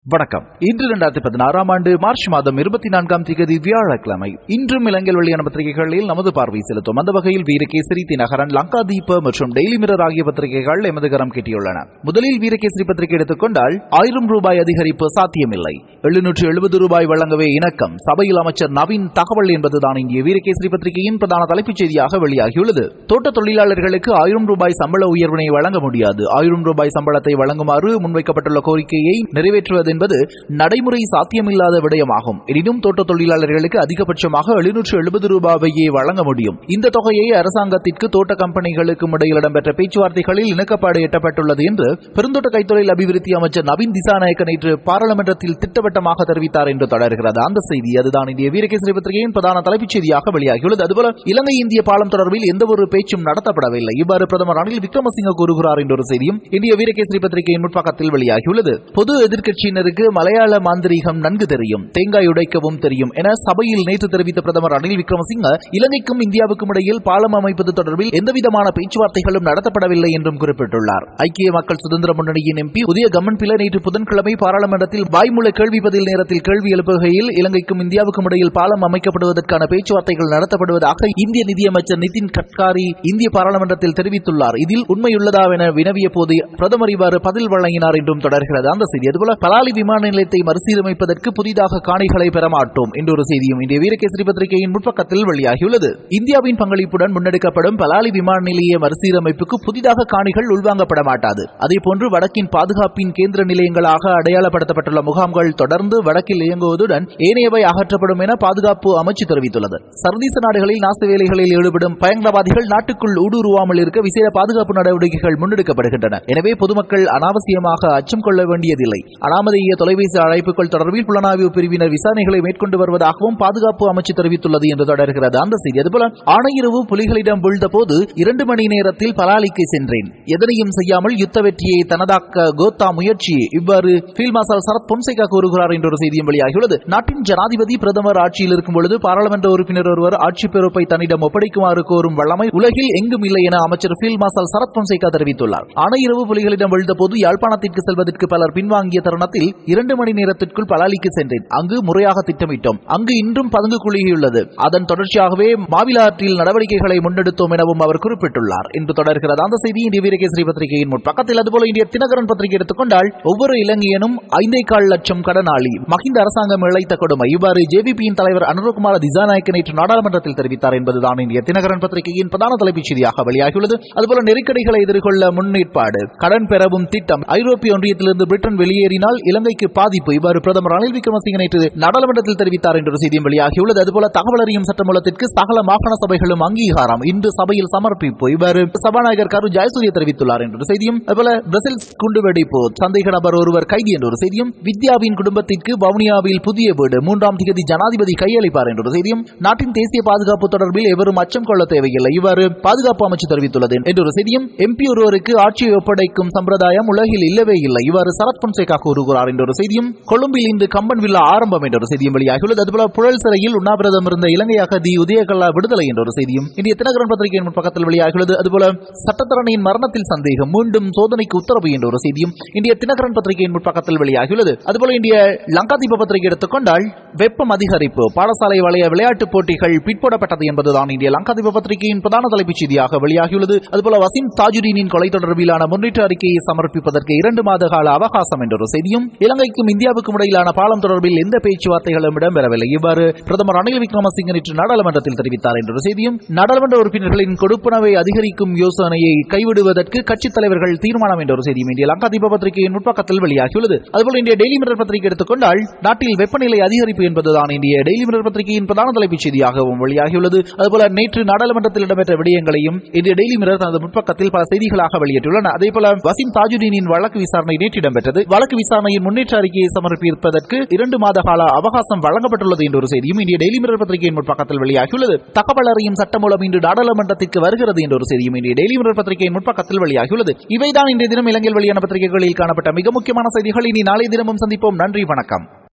வணக்கம் இன்று இரண்டாயிரத்தி பதினாறாம் ஆண்டு மார்ச் மாதம் இருபத்தி நான்காம் தேதி வியாழக்கிழமை இன்றும் இலங்கை வெளியான பத்திரிகைகளில் நமது பார்வை செலுத்தும் அந்த வகையில் வீரகேசரி தினகரன் லங்கா தீப மற்றும் டெய்லி மிரர் ஆகிய பத்திரிகைகள் எமது கரம் கிட்டியுள்ளன முதலில் வீரகேசரி பத்திரிகை எடுத்துக்கொண்டால் ஆயிரம் ரூபாய் அதிகரிப்பு சாத்தியமில்லை எழுநூற்று எழுபது ரூபாய் வழங்கவே இணக்கம் சபையில் அமைச்சர் நவீன் தகவல் என்பதுதான் இந்திய வீரகேசரி பத்திரிகையின் பிரதான தலைப்புச் செய்தியாக வெளியாகியுள்ளது தோட்ட தொழிலாளர்களுக்கு ஆயிரம் ரூபாய் சம்பள உயர்வினை வழங்க முடியாது ஆயிரம் ரூபாய் சம்பளத்தை வழங்குமாறு முன்வைக்கப்பட்டுள்ள கோரிக்கையை நிறைவேற்றுவது என்பது நடைமுறை சாத்தியமில்லாத விடயமாகும் எனினும் தோட்ட தொழிலாளர்களுக்கு அதிகபட்சமாக எழுநூற்று எழுபது ரூபாவையே வழங்க முடியும் இந்த தொகையை அரசாங்கத்திற்கு தோட்ட கம்பெனிகளுக்கும் இடையில் இடம்பெற்ற பேச்சுவார்த்தைகளில் இணக்கப்பாடு எட்டப்பட்டுள்ளது என்று பெருந்தோட்ட கைத்தொழில் அபிவிருத்தி அமைச்சர் நவீன் திசாநாயக்க நேற்று பாராளுமன்றத்தில் திட்டவட்டமாக தெரிவித்தார் என்று தொடர்கிறது அந்த செய்தி அதுதான் இந்திய வீரகேசரி பத்திரிகையின் பிரதான தலைப்புச் செய்தியாக வெளியாகியுள்ளது அதுபோல இலங்கை இந்திய பாலம் தொடர்பில் எந்த ஒரு பேச்சும் நடத்தப்படவில்லை இவ்வாறு பிரதமர் ரணில் விக்ரமசிங்க கூறுகிறார் என்ற ஒரு செய்தியும் இந்திய வீரகேசரி பத்திரிகையின் முற்பக்கத்தில் வெளியாகியுள்ளது பொது எதிர்க்கட்சியினருக்கு மலையாள மாந்திரீகம் நன்கு தெரியும் தேங்காய் உடைக்கவும் தெரியும் என சபையில் நேற்று தெரிவித்த பிரதமர் ரணில் விக்ரமசிங்க இலங்கைக்கும் இந்தியாவுக்கும் இடையில் பாலம் அமைப்பது தொடர்பில் எந்தவிதமான பேச்சுவார்த்தைகளும் நடத்தப்படவில்லை என்றும் குறிப்பிட்டுள்ளார் ஐக்கிய மக்கள் சுதந்திர முன்னணியின் எம்பி உதய கம்மன் பிள்ளை நேற்று புதன்கிழமை பாராளுமன்றத்தில் வாய்மூல கேள்வி பதில் நேரத்தில் கேள்வி எழுப்புகையில் இலங்கைக்கும் இந்தியாவுக்கும் இடையில் பாலம் அமைக்கப்படுவதற்கான பேச்சுவார்த்தைகள் நடத்தப்படுவதாக இந்திய நிதியமைச்சர் நிதின் கட்காரி இந்திய பாராளுமன்றத்தில் தெரிவித்துள்ளார் இதில் உண்மையுள்ளதா என வினவிய போது பிரதமர் இவ்வாறு பதில் வழங்கினார் என்றும் தொடர்கிறது அந்த செய்தி அதுபோல பலாலி விமான நிலையத்தை மறுசீரமைப்பதற்கு புதிதாக காணிகளை பெறமாட்டோம் என்றொரு செய்தியும் இந்திய வீரகேசரி பத்திரிகையின் முற்பக்கத்தில் வெளியாகியுள்ளது இந்தியாவின் பங்களிப்புடன் முன்னெடுக்கப்படும் பலாலி விமான நிலைய மறுசீரமைப்புக்கு புதிதாக காணிகள் உள்வாங்கப்பட மாட்டாது அதேபோன்று வடக்கின் பாதுகாப்பின் கேந்திர நிலையங்களாக அடையாளப்படுத்தப்பட்டுள்ள முகாம்கள் தொடர்ந்து வடக்கில் இயங்குவதுடன் ஏனையவை அகற்றப்படும் என பாதுகாப்பு அமைச்சு தெரிவித்துள்ளது சர்வதேச நாடுகளில் நாச வேலைகளில் ஈடுபடும் பயங்கரவாதிகள் நாட்டுக்குள் ஊடுருவாமல் இருக்க விசேட பாதுகாப்பு நடவடிக்கைகள் முன்னெடுக்கப்படுகின்றன எனவே பொதுமக்கள் அனாவசியமாக அச்சம் கொள்ள வேண்டியதில்லை அனாமதேய தொலைபேசி அழைப்புகள் தொடர்பில் புலனாய்வு பிரிவினர் விசாரணைகளை மேற்கொண்டு வருவதாகவும் பாதுகாப்பு அமைச்சு தெரிவித்துள்ளது என்று தொடர்கிறது அந்த செய்தி அதுபோல ஆணையிரவு புலிகளிடம் வீழ்ந்த போது இரண்டு மணி நேரத்தில் பலாலிக்கு சென்றேன் எதனையும் செய்யாமல் யுத்த வெற்றியை தனதாக்க கோத்தா முயற்சி இவ்வாறு ஃபீல்ட் மார்ஷல் சரத் பொன்சேகா கூறுகிறார் என்ற ஒரு செய்தியும் வெளியாகியுள்ளது நாட்டின் ஜனாதிபதி பிரதமர் ஆட்சியில் இருக்கும் பொழுது பாராளுமன்ற உறுப்பினர் ஒருவர் ஆட்சி பொறுப்பை தன்னிடம் ஒப்படைக்குமாறு கோரும் வல்லமை உலகில் எங்கும் இல்லை என அமைச்சர் ஃபீல்ட் மார்ஷல் சரத் பொன்சேகா தெரிவித்துள்ளார் ஆணையிரவு புலிகளிடம் வீழ்ந்த போது யாழ்ப்பாணத்திற்கு செல்வதற்கு பலர் பின்வாங்கிய தருணத்தில் இரண்டு மணி நேரத்திற்குள் பலாலிக்கு சென்றேன் அங்கு முறையாக திட்டமிட்டோம் அங்கு இன்றும் பதுங்கு குழியுள்ளது அதன் தொடர்ச்சியாகவே மாவிலாற்றில் நடவடிக்கைகளை முன்னெடுத்தோம் எனவும் அவர் குறிப்பிட்டுள்ளார் என்று தொடர்கிறது அந்த செய்தி இந்திய வீரகேசரி பத்திரிகையின் முற்பக்கத்தில் அதுபோல இந்திய தினகரன் பத்திரிகை எடுத்துக்கொண்டால் ஒவ்வொரு இலங்கையனும் ஐந்தே கால் லட்சம் கடனாளி மஹிந்த அரசாங்கம் இழைத்த கொடுமை இவ்வாறு ஜேவிபியின் தலைவர் அனுரகுமார திசாநாயக்க நேற்று நாடாளுமன்றத்தில் தெரிவித்தார் என்பதுதான் இந்திய தினகரன் பத்திரிகையின் பிரதான தலைப்புச் செய்தியாக வெளியாகியுள்ளது அதுபோல நெருக்கடிகளை எதிர்கொள்ள முன்னேற்பாடு கடன் பெறவும் திட்டம் ஐரோப்பிய ஒன்றியத்திலிருந்து பிரிட்டன் வெளியேறினால் இலங்கைக்கு பாதிப்பு இவ்வாறு பிரதமர் ரணில் விக்ரமசிங்க நேற்று நாடாளுமன்றத்தில் தெரிவித்தார் என்ற செய்தியும் வெளியாகியுள்ளது அதுபோல தகவல் அறியும் சட்டமூலத்திற்கு சகல மாகாண சபைகளும் அங்கீகாரம் இன்று சபையில் சமர்ப்பிப்பு இவ்வாறு சபாநாயகர் கரு ஜெயசூரிய தெரிவித்துள்ளார் என்ற செய்தியும் அதுபோல பிரசில் குண்டுவெடிப்பு சந்தேக நபர் ஒருவர் கைது என்ற ஒரு செய்தியும் வித்யாவின் குடும்பத்திற்கு வவுனியாவில் புதிய வீடு மூன்றாம் தேதி ஜனாதிபதி கையளிப்பார் என்ற ஒரு செய்தியும் நாட்டின் தேசிய பாதுகாப்பு தொடர்பில் எவரும் அச்சம் கொள்ள தேவையில்லை இவ்வாறு பாதுகாப்பு அமைச்சு தெரிவித்துள்ளது என்ற ஒரு செய்தியும் எம்பி ஒருவருக்கு ஆட்சியை ஒப்படைக்கும் சம்பிரதாயம் உலகில் இல்லவே இல்லை இவ்வாறு சரத் பொன்சேகா கூறுகிறார் என்ற ஒரு செய்தியும் கொழும்பில் இன்று கம்பன் வில்லா ஆரம்பம் என்ற ஒரு செய்தியும் வெளியாகியுள்ளது அதுபோல புழல் சிறையில் உண்ணாவிரதம் இருந்த இலங்கை அகதி உதயகல்லா விடுதலை என்ற ஒரு செய்தியும் இந்திய தினகரன் பத்திரிகையின் முற்பக்கத்தில் வெளியாகியுள்ளது அதுபோல சட்டத்தரணியின் மரணத்தில் சந்தேகம் மீண்டும் சோதனைக்கு உத்தரவு என்ற ஒரு செய்தியும் இந்திய தினகரன் பத்திரிகையின் முற்பக்கத்தில் வெளியாகியுள்ளது அதுபோல இந்திய லங்காதீப பத்திரிகை எடுத்துக்கொண்டால் வெப்பம் அதிகரிப்பு பாடசாலை வளைய விளையாட்டுப் போட்டிகள் பிற்போடப்பட்டது என்பதுதான் இந்திய லங்காதீப பத்திரிகையின் பிரதான தலைப்புச் செய்தியாக வெளியாகியுள்ளது அதுபோல வசீம் தாஜுதீனின் கொலை தொடர்பிலான முன்னேற்ற அறிக்கையை சமர்ப்பிப்பதற்கு இரண்டு மாத கால அவகாசம் என்ற ஒரு செய்தியும் இலங்கைக்கும் இந்தியாவுக்கும் இடையிலான பாலம் தொடர்பில் எந்த பேச்சுவார்த்தைகளும் இடம்பெறவில்லை இவ்வாறு பிரதமர் ரணில் விக்ரமசிங்க நேற்று நாடாளுமன்றத்தில் தெரிவித்தார் என்ற ஒரு செய்தியும் நாடாளுமன்ற உறுப்பினர்களின் கொடுப்பனவை அதிகரிக்கும் யோசனையை கைவிடுவதற்கு கட்சித் தலைவர்கள் தீர்மானம் என்ற ஒரு செய்தியும் இந்திய லங்காதீப பத்திரிகையின் முற்பக்கத்தில் வெளியாகியுள்ளது அதுபோல இந்திய டெய்லி மிரர் பத்திரிகை எடுத்துக்கொண்டால் நாட்டில் வெப்பநிலை அதிகரிப்பு என்பதுதான் இந்திய டெய்லி மிரர் பத்திரிகையின் பிரதான தலைப்புச் செய்தியாகவும் வெளியாகியுள்ளது அதுபோல நேற்று நாடாளுமன்றத்தில் இடம்பெற்ற விடயங்களையும் இந்திய டெய்லி மிரர் தனது முற்பக்கத்தில் பல செய்திகளாக வெளியிட்டுள்ளன அதேபோல வசீம் தாஜுதீனின் வழக்கு விசாரணை நேற்று இடம்பெற்றது வழக்கு விசாரணையின் முன்னேற்ற அறிக்கையை சமர்ப்பிப்பதற்கு இரண்டு மாத கால அவகாசம் வழங்கப்பட்டுள்ளது என்ற ஒரு செய்தியும் இந்திய டெய்லி மிரர் பத்திரிகையின் முற்பக்கத்தில் வெளியாகியுள்ளது தகவல் அறியும் சட்டம் மூலம் இன்று நாடாளுமன்றத்திற்கு வருகிறது என்ற ஒரு செய்தியும் இந்திய டெய்லி மிரர் பத்திரிகையின் முற்பக்கத்தில் வெளியாகியுள்ளது இவைதான் இன்றைய தினம் இலங்கையில் வெளியான பத்திரிகைகளில் காணப்பட்ட மிக முக்கியமான செய்திகள் இனி நாளை தினமும் சந்திப்போம் நன்றி வணக்கம்